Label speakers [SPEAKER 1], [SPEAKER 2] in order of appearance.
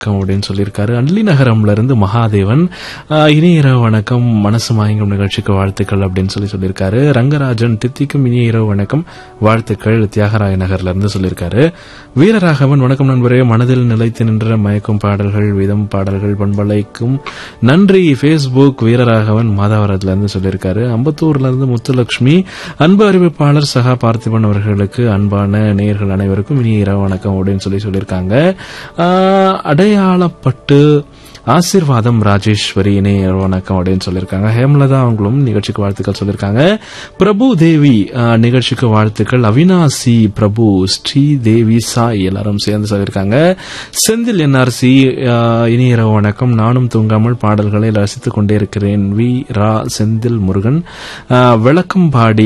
[SPEAKER 1] வணக்கம் அப்படின்னு சொல்லியிருக்காரு அள்ளி நகரம்ல இருந்து மகாதேவன் ஆஹ், இனிய இரவு வணக்கம் மனசு மாயங்கும் நிகழ்ச்சிக்கு வாழ்த்துக்கள் அப்படின்னு சொல்லி சொல்லியிருக்காரு ரங்கராஜன் தித்திக்கும் இனிய இரவு வணக்கம் வாழ்த்துக்கள் தியாகராய நகர்ல இருந்து சொல்லியிருக்காரு வீரராகவன் வணக்கம் நண்பரே மனதில் நிலைத்து நின்ற மயக்கும் பாடல்கள் விதம் பாடல்கள் பண்பலைக்கும் நன்றி ஃபேஸ்புக் வீரராகவன் மாதாவரத்துல இருந்து சொல்லியிருக்காரு அம்பத்தூர்ல இருந்து முத்துலட்சுமி அன்பு அறிவிப்பாளர் சகா பார்த்திபன் அவர்களுக்கு அன்பான நேயர்கள் அனைவருக்கும் இனிய இரவு வணக்கம் அப்படின்னு சொல்லி சொல்லியிருக்காங்க ஆஹ், அடையாளப்பட்டு ஆசீர்வாதம் ராஜேஸ்வரி இணைய வணக்கம் அப்படின்னு சொல்லியிருக்காங்க ஹேமலதா அவங்களும் நிகழ்ச்சிக்கு வாழ்த்துக்கள் சொல்லியிருக்காங்க பிரபு தேவி ஆஹ், நிகழ்ச்சிக்கு வாழ்த்துக்கள் அவினாசி பிரபு ஸ்ரீ தேவி சாய் எல்லாரும் சேர்ந்து சொல்லியிருக்காங்க செந்தில் என்ஆர்சி இனிய இரவு வணக்கம் நானும் தூங்காமல் பாடல்களை ரசித்துக் கொண்டே இருக்கிறேன் வி ரா செந்தில் முருகன் ஆஹ், விளக்கம்பாடி